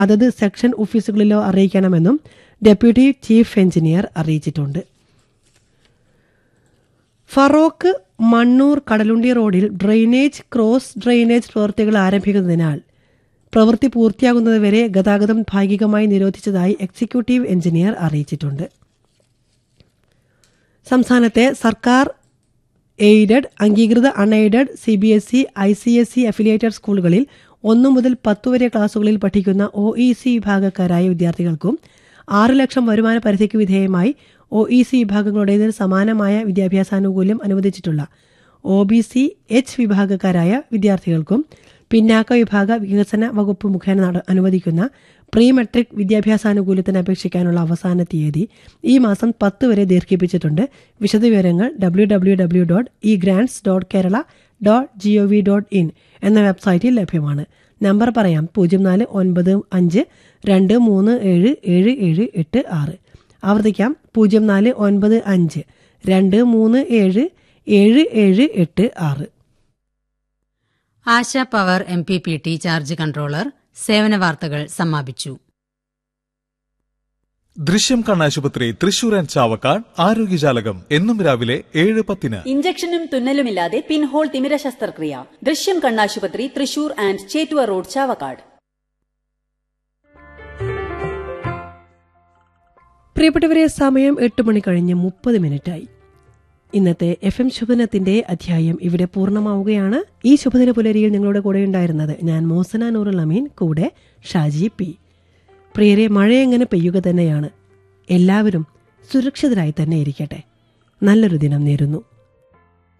അതത് സെക്ഷൻ ഓഫീസുകളിലോ അറിയിക്കണമെന്നും deputy chief engineer അറിയിച്ചിട്ടുണ്ട് ഫറോക്ക് മണ്ണൂർ കടലുണ്ടി റോഡിൽ ഡ്രെയിനേജ് ക്രോസ് ഡ്രെയിനേജ് പ്രവൃത്തികൾ ആരംഭിക്കുന്നതിനാൽ പ്രവൃത്തി പൂർത്തിയാകുന്നതുവരെ ഗതാഗതം ഭാഗികമായി നിരോധിച്ചതായി എക്സിക്യൂട്ടീവ് എഞ്ചിനീയർ അറിയിച്ചിട്ടുണ്ട് സംസ്ഥാനത്തെ സർക്കാർ എയ്ഡഡ് അംഗീകൃത unaided C B S E I C S E affiliated സ്കൂളുകളിൽ ഒന്നു മുതൽ പത്ത് വരെ ക്ലാസുകളിൽ പഠിക്കുന്ന ഒ ഇ സി വിഭാഗക്കാരായ വിദ്യാർത്ഥികൾക്കും ആറ് ലക്ഷം വരുമാന പരിധിക്ക് വിധേയമായി ഒ ഇ സി വിഭാഗങ്ങളുടേതിന് സമാനമായ വിദ്യാഭ്യാസാനുകൂല്യം അനുവദിച്ചിട്ടുള്ള ഒ ബി സി എച്ച് വിഭാഗക്കാരായ വിദ്യാർത്ഥികൾക്കും പിന്നാക്ക വിഭാഗ വികസന വകുപ്പ് മുഖേന നട- അനുവദിക്കുന്ന പ്രീ മെട്രിക് വിദ്യാഭ്യാസാനുകൂല്യത്തിന് അപേക്ഷിക്കാനുള്ള അവസാന തീയതി ഈ മാസം പത്ത് വരെ ദീർഘിപ്പിച്ചിട്ടുണ്ട് വിശദവിവരങ്ങൾ W W W dot E grants dot Kerala dot G O V dot in എന്ന വെബ്സൈറ്റിൽ ലഭ്യമാണ് നമ്പർ പറയാം പൂജ്യം നാല് ഒൻപത് അഞ്ച് രണ്ട് മൂന്ന് ഏഴ് ഏഴ് ഏഴ് എട്ട് ആറ് ആവർത്തിക്കാം പൂജ്യം നാല് ഒൻപത് അഞ്ച് രണ്ട് മൂന്ന് ഏഴ് ഏഴ് ഏഴ് എട്ട് ആറ് Asha power M P P T charge controller സേവന വാർത്തകൾ സമാപിച്ചു ദൃശ്യം കണ്ണാശുപത്രി തൃശൂർ ആൻഡ് ചാവക്കാട് ആരോഗ്യജാലകം എന്നും രാവിലെ ഏഴ് പത്തിന് ഇഞ്ചക്ഷനും തുന്നലുമില്ലാതെ പിൻഹോൾ തിമിര ശസ്ത്രക്രിയ ദൃശ്യം കണ്ണാശുപത്രി തൃശൂർ ആൻഡ് ചേറ്റുവ റോഡ് ചാവക്കാട് പ്രിയപ്പെട്ടവരെ സമയം എട്ട് മണി കഴിഞ്ഞ് മുപ്പത് മിനിറ്റായി ഇന്നത്തെ എഫ് എം ശുഭദിനത്തിന്റെ അധ്യായം ഇവിടെ പൂർണ്ണമാവുകയാണ് ഈ ശുഭദിന പുലരിയിൽ നിങ്ങളുടെ കൂടെ ഉണ്ടായിരുന്നത് ഞാൻ മോസന നൂറുൽ അമീൻ കൂടെ ഷാജി പി പ്രിയരെ മഴ എങ്ങനെ പെയ്യുക തന്നെയാണ് എല്ലാവരും സുരക്ഷിതരായി തന്നെ ഇരിക്കട്ടെ നല്ലൊരു ദിനം നേരുന്നു